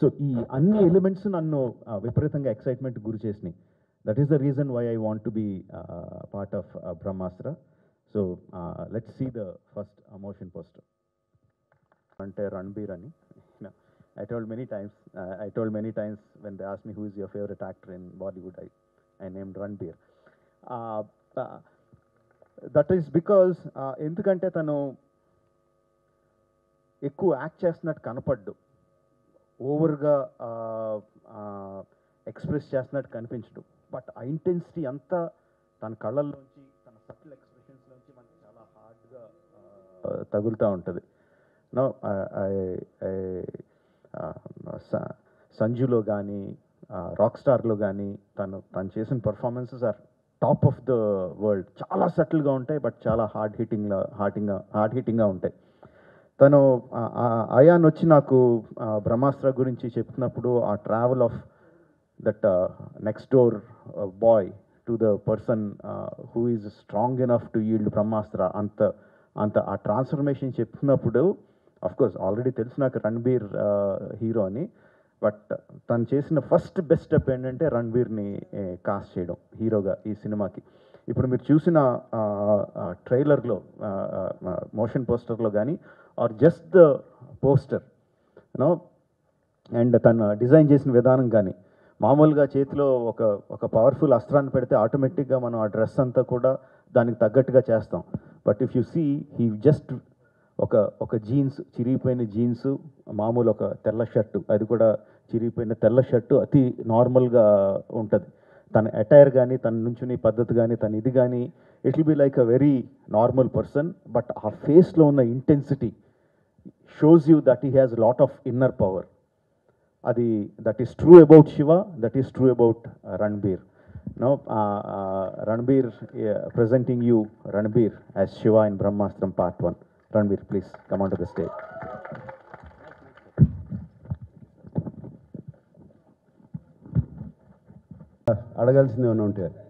so ఈ అన్ని elements నన్ను ఆ, విపరీతంగా ఎక్సైట్మెంట్ గురి చేసినాయి that is the reason why I want to be part of Brahmastra so let's see the first motion poster అంటే రణబీర్ అని I told many times I told many times when they ask me who is your favourite actor in Bollywood I I name Ranbir that is because ఎందుకంటే తను ఎక్కువ act చేస్తున్నట్టు కనపడ్డు ఓవర్గా express చేస్తున్నట్టు కనిపించడు but ఆ ఇంటెన్సిటీ అంతా తన కళ్ళల్లోంచి తన సటిల్ ఎక్స్ప్రెషన్స్లోంచి మనకి చాలా హార్డ్గా తగులుతూ ఉంటుంది నో సంజులో కానీ రాక్ స్టార్లో కానీ తను తను చేసిన performances are top of the world చాలా సటిల్గా ఉంటాయి బట్ చాలా హార్డ్ హిట్టింగ్గా హార్టింగ్గా హార్డ్ హిట్టింగ్గా ఉంటాయి తను ఆ- ఆ- అయాన్ వచ్చి నాకు ఆ, బ్రహ్మాస్త్ర గురించి చెప్తున్నప్పుడు ఆ travel of that next door boy to the person who is strong enough to wield Brahmastra అంత అంత ఆ ట్రాన్స్ఫర్మేషన్ చెప్తున్నప్పుడు అఫ్ కోర్స్ ఆల్రెడీ తెలుసు నాకు రణబీర్ హీరో అని బట్ తను చేసిన ఫస్ట్ బెస్ట్ స్టెప్ ఏంటంటే రణబీర్ని కాస్ట్ చేయడం హీరోగా ఈ సినిమాకి ఇప్పుడు మీరు చూసిన ట్రైలర్లో మోషన్ పోస్టర్లో కానీ are just the poster you know and తను డిజైన్ చేసిన విధానం కానీ మామూలుగా చేతిలో ఒక ఒక పవర్ఫుల్ అస్త్రాన్ని పెడితే ఆటోమేటిక్గా మనం ఆ డ్రెస్ అంతా కూడా దానికి తగ్గట్టుగా చేస్తాం but if you see he just ఒక ఒక జీన్స్ చిరిగిపోయిన జీన్స్ మామూలు ఒక తెల్ల షర్టు అది కూడా చిరిగిపోయిన తెల్ల షర్టు అతి నార్మల్గా ఉంటుంది తన అటైర్ కానీ తన నుంచుని పద్ధతి కానీ తన ఇది కానీ it will be like a very normal person but ఆ ఫేస్లో ఉన్న intensity shows you that he has lot of inner power అది that is true about Shiva that is true about Ranbir no Ranbir presenting you Ranbir as Shiva in Brahmastram part one Ranbir please come on to the stage అడగాల్సింది ఏమైనా ఉంటే